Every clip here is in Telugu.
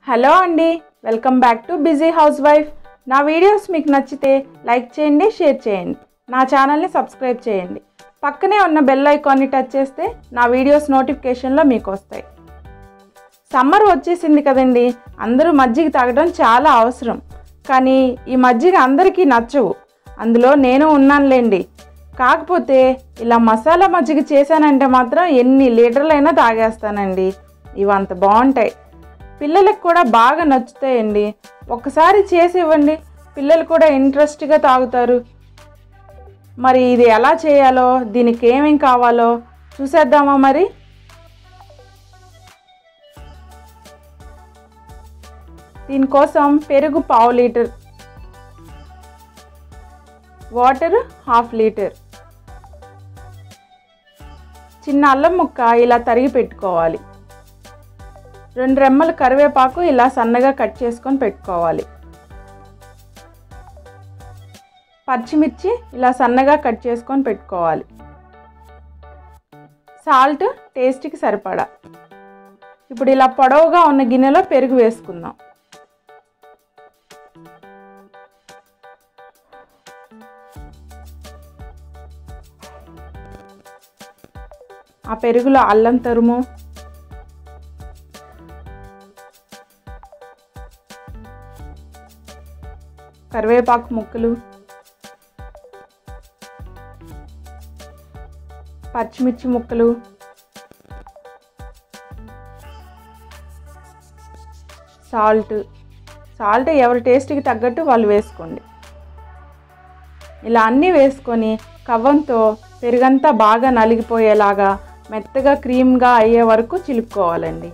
హలో అండి welcome back to busy housewife నా వీడియోస్ మీకు నచ్చితే లైక్ చేయండి షేర్ చేయండి నా ఛానల్ని సబ్స్క్రైబ్ చేయండి పక్కనే ఉన్న బెల్ ఐకాన్ని టచ్ చేస్తే నా వీడియోస్ నోటిఫికేషన్లో మీకు వస్తాయి సమ్మర్ వచ్చేసింది కదండి అందరూ మజ్జిగ తాగడం చాలా అవసరం కానీ ఈ మజ్జిగ అందరికీ నచ్చవు అందులో నేను ఉన్నానులేండి కాకపోతే ఇలా మసాలా మజ్జిగ చేశానంటే మాత్రం ఎన్ని లీటర్లైనా తాగేస్తానండి ఇవి అంత బాగుంటాయి పిల్లలకు కూడా బాగా నచ్చుతాయండి ఒక్కసారి చేసి ఇవ్వండి పిల్లలు కూడా ఇంట్రెస్ట్గా తాగుతారు మరి ఇది ఎలా చేయాలో దీనికి ఏమేం కావాలో చూసేద్దామా మరి దీనికోసం పెరుగు పావు లీటర్ వాటర్ హాఫ్ లీటర్ చిన్న అల్లం ముక్క ఇలా తరిగి పెట్టుకోవాలి రెండు రెమ్మల కరివేపాకు ఇలా సన్నగా కట్ చేసుకొని పెట్టుకోవాలి పచ్చిమిర్చి ఇలా సన్నగా కట్ చేసుకొని పెట్టుకోవాలి సాల్ట్ టేస్ట్కి సరిపడా ఇప్పుడు ఇలా పొడవుగా ఉన్న గిన్నెలో పెరుగు వేసుకుందాం ఆ పెరుగులో అల్లం తరుము కరివేపాకు ముక్కలు పచ్చిమిర్చి ముక్కలు సాల్ట్ సాల్ట్ ఎవరి టేస్ట్కి తగ్గట్టు వాళ్ళు వేసుకోండి ఇలా అన్నీ వేసుకొని కవ్వంతో పెరుగంతా బాగా నలిగిపోయేలాగా మెత్తగా క్రీమ్గా అయ్యే వరకు చిలుపుకోవాలండి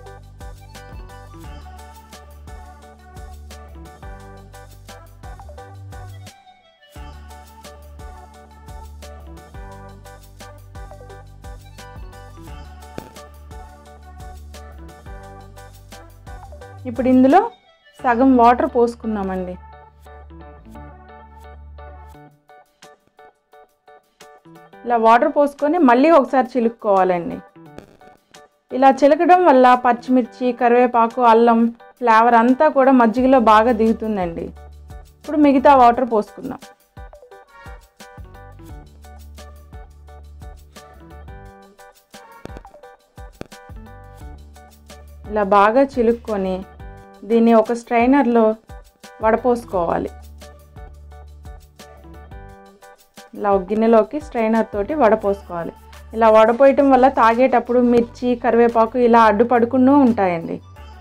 ఇప్పుడు ఇందులో సగం వాటర్ పోసుకుందామండి ఇలా వాటర్ పోసుకొని మళ్ళీ ఒకసారి చిలుక్కోవాలండి ఇలా చిలకడం వల్ల పచ్చిమిర్చి కరివేపాకు అల్లం ఫ్లేవర్ అంతా కూడా మజ్జిగలో బాగా దిగుతుందండి ఇప్పుడు మిగతా వాటర్ పోసుకుందాం ఇలా బాగా చిలుక్కొని దీన్ని ఒక స్ట్రైనర్లో వడపోసుకోవాలి ఇలా ఒక గిన్నెలోకి స్ట్రైనర్ తోటి వడపోసుకోవాలి ఇలా వడపోయటం వల్ల తాగేటప్పుడు మిర్చి కరివేపాకు ఇలా అడ్డుపడుకుంటూ ఉంటాయండి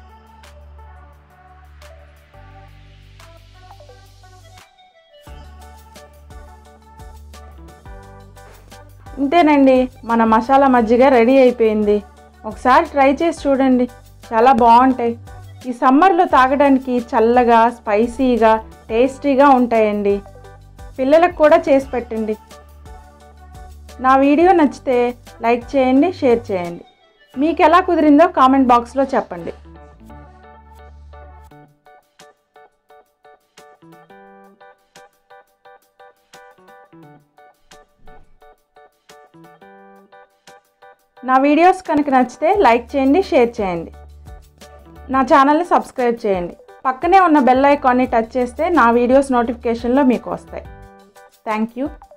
ఇంతేనండి మన మసాలా మజ్జిగ రెడీ అయిపోయింది ఒకసారి ట్రై చేసి చూడండి చాలా బాగుంటాయి ఈ సమ్మర్లో తాగడానికి చల్లగా స్పైసీగా టేస్టీగా ఉంటాయండి పిల్లలకు కూడా చేసి పెట్టండి నా వీడియో నచ్చితే లైక్ చేయండి షేర్ చేయండి మీకు ఎలా కుదిరిందో కామెంట్ బాక్స్లో చెప్పండి నా వీడియోస్ కనుక నచ్చితే లైక్ చేయండి షేర్ చేయండి నా ఛానల్ని సబ్స్క్రైబ్ చేయండి పక్కనే ఉన్న బెల్ ఐకాన్ని టచ్ చేస్తే నా వీడియోస్ నోటిఫికేషన్లో మీకు వస్తాయి థ్యాంక్ యూ